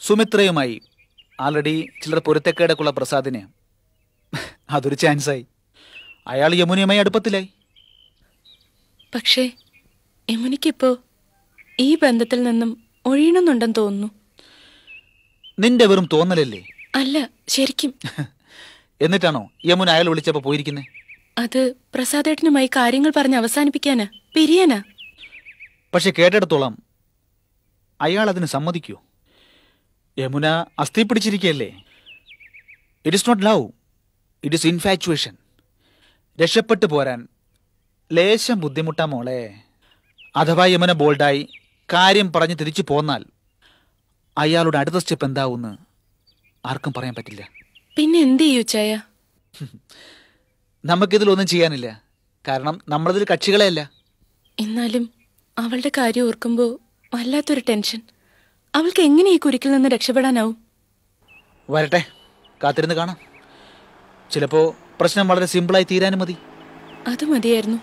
സുമിത്രയുമായി already ചിലർ പൊരുത്തക്കേടൊക്കെയുള്ള പ്രസാദിന് അതൊരു ചാൻസായി അയാൾ യമുനയുമായി അടുപ്പത്തിലായി പക്ഷേ യമുനിക്കിപ്പോ ഈ ബന്ധത്തിൽ നിന്നും ഒഴിയണമെന്നുണ്ടെന്ന് തോന്നുന്നു നിന്റെ വെറും തോന്നലല്ലേ അല്ല ശരിക്കും എന്നിട്ടാണോ യമുന അയാൾ വിളിച്ചപ്പോ പോയിരിക്കുന്നേ അത് പ്രസാദേട്ടനുമായി കാര്യങ്ങൾ പറഞ്ഞ് അവസാനിപ്പിക്കാനാ പിരിയാനാ പക്ഷെ കേട്ടിടത്തോളം അയാൾ അതിന് സമ്മതിക്കൂ യമുന അസ്ഥി പിടിച്ചിരിക്കുകയല്ലേ it is not love it is infatuation രക്ഷപ്പെട്ടു പോരാൻ ലേശം ബുദ്ധിമുട്ടാ മോളെ അഥവാ യമുന ബോൾഡായി കാര്യം പറഞ്ഞ് തിരിച്ചു പോന്നാൽ അയാളുടെ അടുത്ത സ്റ്റെപ്പ് എന്താവുമെന്ന് ആർക്കും പറയാൻ പറ്റില്ല പിന്നെ എന്ത് ചെയ്യൂ ചായ നമുക്കിതിലൊന്നും ചെയ്യാനില്ല കാരണം നമ്മളിതിൽ കക്ഷികളെയല്ല എന്നാലും അവളുടെ കാര്യം ഓർക്കുമ്പോ വല്ലാത്തൊരു ടെൻഷൻ അവൾക്ക് എങ്ങനെ ഈ കുരുക്കിൽ നിന്ന് രക്ഷപ്പെടാനാവും വരട്ടെ കാത്തിരുന്ന് കാണാം ചിലപ്പോ പ്രശ്നം വളരെ സിമ്പിളായി തീരാനും മതി അത് മതിയായിരുന്നു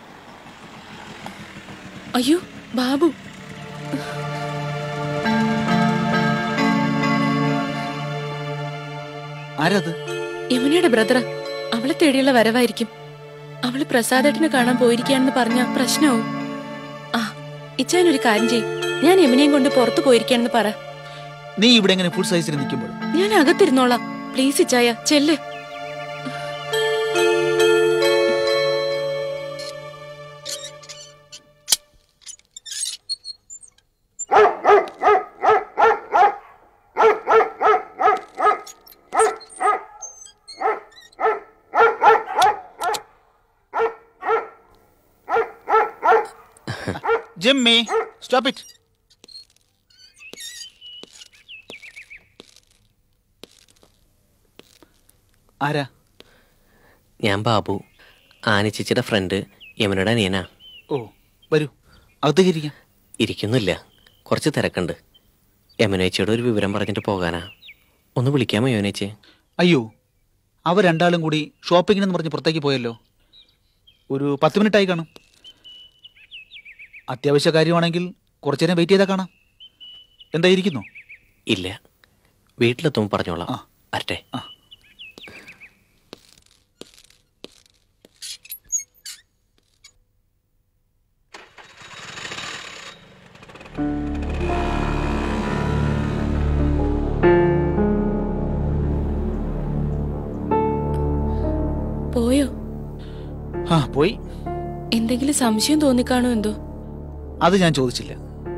അയ്യോ ബാബു ആരത് യമുനയുടെ ബ്രദർ അവളെ തേടിയുള്ള വരവായിരിക്കും അവള് പ്രസാദേട്ടനെ കാണാൻ പോയിരിക്കാണെന്ന് പറഞ്ഞ പ്രശ്നമാവും ആ ഇച്ചാൻ ഒരു കാര്യം ചെയ്യും ഞാൻ യമുനയും കൊണ്ട് പുറത്തു പോയിരിക്കാണെന്ന് പറ നീ ഇവിടെ എങ്ങനെ ഫുൾ സൈസിൽ നിൽക്കുമ്പോൾ ഞാൻ അകത്തിരുന്നോളാം പ്ലീസ് ഇച്ചായ ചെല്ല് ജിമ്മി സ്റ്റോപ്പ് ഇറ്റ് ആരാ ഞാൻ ബാബു ആനച്ചിച്ചിയുടെ ഫ്രണ്ട് യമുനയുടെ അനിയനാ ഓ വരൂ അകത്തേക്ക് ഇരിക്കാം ഇരിക്കുന്നില്ല കുറച്ച് തിരക്കുണ്ട് യമുനേച്ചിയോട് ഒരു വിവരം പറഞ്ഞിട്ട് പോകാനാ ഒന്ന് വിളിക്കാമോ യമുനേച്ചി അയ്യോ അവർ രണ്ടാളും കൂടി ഷോപ്പിങ്ങിനെന്ന് പറഞ്ഞ് പുറത്തേക്ക് പോയല്ലോ ഒരു പത്ത് മിനിറ്റ് ആയി കാണും അത്യാവശ്യ കാര്യമാണെങ്കിൽ കുറച്ചു നേരം വെയിറ്റ് ചെയ്താൽ കാണാം എന്താ ഇരിക്കുന്നു ഇല്ല വീട്ടിലെത്തുമ്പോൾ പറഞ്ഞോളാം ആ. വരട്ടെ ആ. പോയോ ആ പോയി എന്തെങ്കിലും സംശയം തോന്നിക്കാണോ എന്തോ അത് ഞാൻ ചോദിച്ചില്ല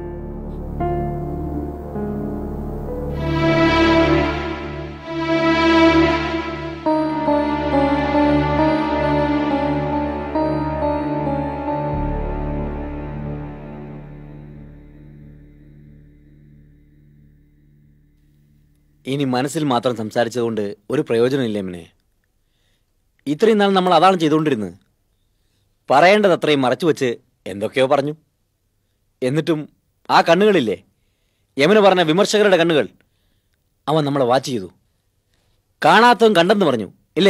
ഇനി മനസ്സിൽ മാത്രം സംസാരിച്ചതുകൊണ്ട് ഒരു പ്രയോജനമില്ല എമ്മനെ ഇത്രയും നാൾ നമ്മൾ അതാണ് ചെയ്തുകൊണ്ടിരുന്നത് പറയേണ്ടത് അത്രയും മറച്ചു വെച്ച് എന്തൊക്കെയോ പറഞ്ഞു എന്നിട്ടും ആ കണ്ണുകളില്ലേ യമന് പറഞ്ഞ വിമർശകരുടെ കണ്ണുകൾ അവൻ നമ്മളെ വാച്ച് ചെയ്തു കാണാത്തവൻ കണ്ടെന്ന് പറഞ്ഞു ഇല്ലേ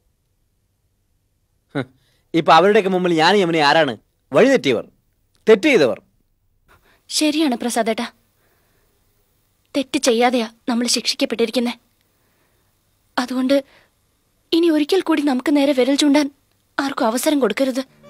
ഹ്, ഇപ്പൊ അവരുടെയൊക്കെ മുമ്പിൽ ഞാൻ യമനെ ആരാണ് വഴിതെറ്റിയവർ തെറ്റ് ചെയ്തവർ ശരിയാണ് പ്രസാദേട്ടാ തെറ്റ് ചെയ്യാതെയാ നമ്മൾ ശിക്ഷിക്കപ്പെട്ടിരിക്കുന്നത് അതുകൊണ്ട് ഇനി ഒരിക്കൽ കൂടി നമുക്ക് നേരെ വിരൽ ചൂണ്ടാൻ ആർക്കും അവസരം കൊടുക്കരുത്